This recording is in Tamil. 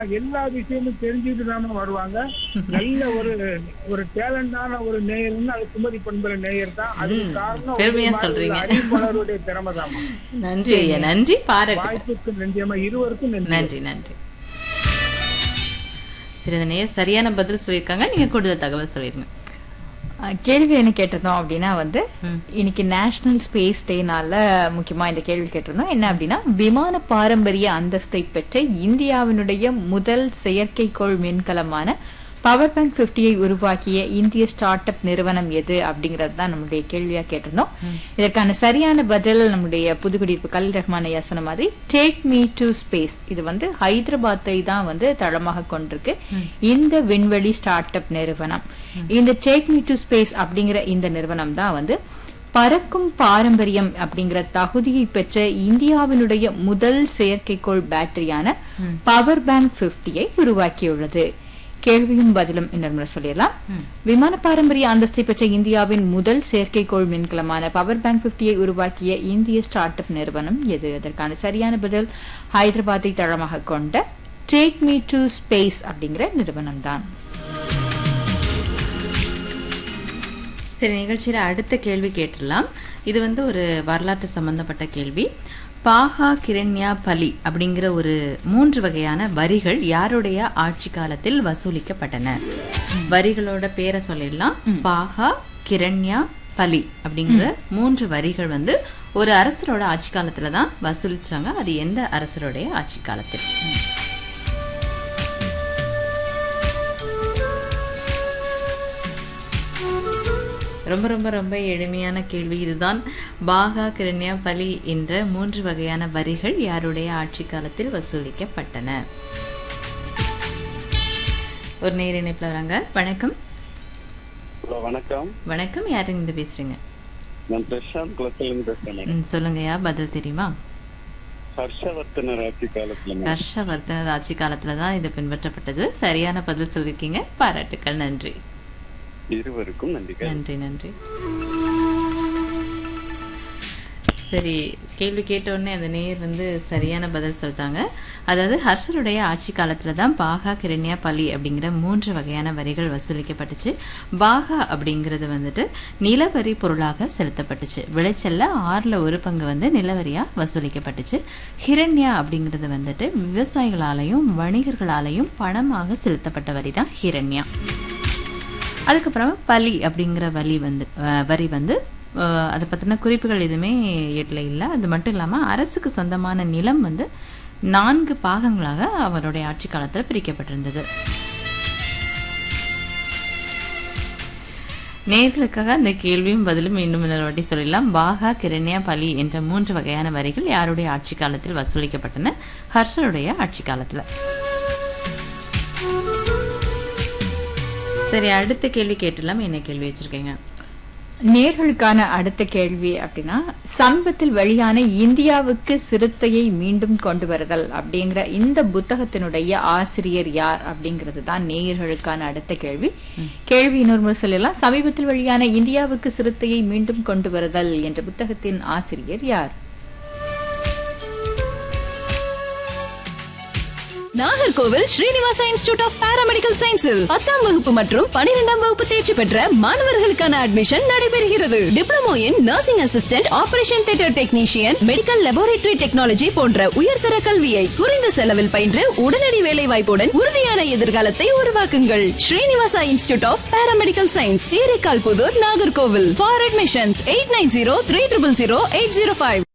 எல்லா விஷயமும் தெரிஞ்சுட்டு தானே வருவாங்க நல்ல ஒரு ஒரு டேலண்டான ஒரு நேயர்னா அது குமரி பண்புற நேயர் தான் அதுக்கு காரணம் பெருமையா உங்களை மாதிரி சொல்றீங்க. உள்ள அறிவிப்பாளருடைய திறமை தான் நன்றி ஐயா நன்றி பாராட்டு வாய்ப்புக்கு நன்றியம்மா இருவருக்கும் நன்றி நன்றி நன்றி சரி அந்த நேயர் சரியான பதில் சொல்லியிருக்காங்க நீங்க கூடுதல் தகவல் சொல்லிருங்க அஹ், கேள்வி என்ன கேட்டிருந்தோம் அப்படின்னா வந்து ம். இன்னைக்கு நேஷனல் ஸ்பேஸ் டேனால முக்கியமா இந்த கேள்வி கேட்டிருந்தோம் என்ன அப்படின்னா விமான பாரம்பரிய அந்தஸ்தை பெற்ற இந்தியாவினுடைய முதல் செயற்கைக்கோள் விண்கலமான பவர் பேங்க் 50 ஐ உருவாக்கிய இந்திய ஸ்டார்ட் அப் நிறுவனம் எது அப்படிங்கறது தான் நம்முடைய கேள்வியா கேட்டிருந்தோம் இதற்கான சரியான பதில் நம்முடைய புதுக்குடியிருப்பு கலில் ரஹ்மான் ஐயா சொன்ன மாதிரி டேக் மீ டு ஸ்பேஸ் இது வந்து ஹைதராபாத்தை தான் வந்து தளமாக கொண்டிருக்கு இந்த விண்வெளி ஸ்டார்ட் அப் நிறுவனம் இந்த டேக் மீ டு ஸ்பேஸ் அப்படிங்கிற இந்த நிறுவனம் தான் வந்து பறக்கும் பாரம்பரியம் அப்படிங்கிற தகுதியை பெற்ற இந்தியாவினுடைய முதல் செயற்கைக்கோள் பேட்டரியான பவர் பேங்க் 50 ஐ உருவாக்கியுள்ளது கேள்வியும் பதிலும் இன்னொரு முறை சொல்லிடலாம் விமான பாரம்பரிய அந்தஸ்தை பெற்ற இந்தியாவின் முதல் செயற்கைக்கோள் விண்கலமான பவர் பேங்க் 50 ஐ உருவாக்கிய இந்திய ஸ்டார்ட் அப் நிறுவனம் எது அதற்கான சரியான பதில் ஹைதராபாத்தை தளமாக கொண்ட டேக் மீ டு ஸ்பேஸ் அப்படிங்கிற நிறுவனம் தான் சரி நிகழ்ச்சியில அடுத்த கேள்வி கேட்டுடலாம் இது வந்து ஒரு வரலாற்று சம்பந்தப்பட்ட கேள்வி பாகா கிரண்யா பலி அப்படிங்கிற ஒரு மூன்று வகையான வரிகள் யாருடைய ஆட்சி காலத்தில் வசூலிக்கப்பட்டன வரிகளோட பேரை சொல்லிடலாம் பாகா கிரண்யா பலி அப்படிங்கிற மூன்று வரிகள் வந்து ஒரு அரசரோட ஆட்சி காலத்துல தான் வசூலிச்சாங்க அது எந்த அரசருடைய ஆட்சி காலத்தில் ரொம்ப ரொம்ப ரொம்ப எளிமையான கேள்வி இதுதான் பாகா கிரண்யா பலி என்ற மூன்று வகையான வரிகள் யாருடைய ஆட்சி காலத்தில் வசூலிக்கப்பட்டன ஒரு நேர் இணைப்புல வராங்க வணக்கம் ஹலோ வணக்கம் வணக்கம் யாருங்க இருந்து பேசுறீங்க நான் பிரசாந்த் குலத்திலிருந்து பேசுறேன் ம், சொல்லுங்கய்யா பதில் தெரியுமா ஹர்ஷவர்த்தனர் ஆட்சி காலத்துல மேடம். ஹர்ஷவர்தனர் ஆட்சி காலத்துல தான் இது பின்பற்றப்பட்டது சரியான பதில் சொல்லிருக்கீங்க பாராட்டுக்கள் நன்றி இருவருக்கும் நன்றிகள் நன்றி நன்றி சரி கேள்வி கேட்ட உடனே அந்த நேயர் வந்து சரியான பதில் சொல்லிட்டாங்க அதாவது ஹர்ஷருடைய ஆட்சி காலத்துல தான் பாகா கிரண்யா பலி அப்படிங்கிற மூன்று வகையான வரிகள் வசூலிக்கப்பட்டுச்சு பாகா அப்படிங்கிறது வந்துட்டு நிலவரி பொருளாக செலுத்தப்பட்டுச்சு விளைச்சல்ல ஆறுல ஒரு பங்கு வந்து நிலவரியா வசூலிக்கப்பட்டுச்சு ஹிரண்யா அப்படிங்கிறது வந்துட்டு விவசாயிகளாலையும் வணிகர்களாலையும் பணமாக செலுத்தப்பட்ட வரி தான் ஹிரண்யா அதுக்கப்புறமா பலி அப்படிங்கிற வலி வந்து அஹ், வரி வந்து அஹ், அதை பற்றின குறிப்புகள் எதுவுமே ஏட்டில் இல்லை அது மட்டும் இல்லாமல் அரசுக்கு சொந்தமான நிலம் வந்து நான்கு பாகங்களாக அவருடைய ஆட்சி காலத்தில் பிரிக்கப்பட்டிருந்தது நேர்களுக்காக அந்த கேள்வியும் பதிலும் இன்னும் இன்னொரு வாட்டி சொல்லிடலாம் பாகா கிரண்யா பலி என்ற மூன்று வகையான வரிகள் யாருடைய ஆட்சி காலத்தில் வசூலிக்கப்பட்டன ஹர்ஷருடைய ஆட்சி காலத்தில் சரி அடுத்த கேள்வி கேட்டுலாம் என்ன கேள்வி வச்சிருக்கீங்க நேர்களுக்கான அடுத்த கேள்வி அப்படின்னா சமீபத்தில் வெளியான இந்தியாவுக்கு சிறுத்தையை மீண்டும் கொண்டு வருதல் அப்படிங்கிற இந்த புத்தகத்தினுடைய ஆசிரியர் யார் அப்படிங்கிறது தான் நேயர்களுக்கான அடுத்த கேள்வி கேள்வி இன்னொரு முறை சொல்லலாம் சமீபத்தில் வெளியான இந்தியாவுக்கு சிறுத்தையை மீண்டும் கொண்டு வருதல் என்ற புத்தகத்தின் ஆசிரியர் யார் Nagercoil Srinivasa institute of paramedical சயின்ஸில் பத்தாம் வகுப்பு மற்றும் பனிரெண்டாம் வகுப்பு தேர்ச்சி பெற்ற மாணவர்களுக்கான அட்மிஷன் நடைபெறுகிறது diploma in nursing assistant operation theatre technician medical laboratory technology போன்ற உயர்தர கல்வியை குறைந்த செலவில் பயின்று உடனடி வேலை வாய்ப்புடன் உறுதியான எதிர்காலத்தை உருவாக்குங்கள் Srinivasa institute of paramedical science Theraikal Pudur Nagercoil for admissions eight nine zero three triple zero eight zero five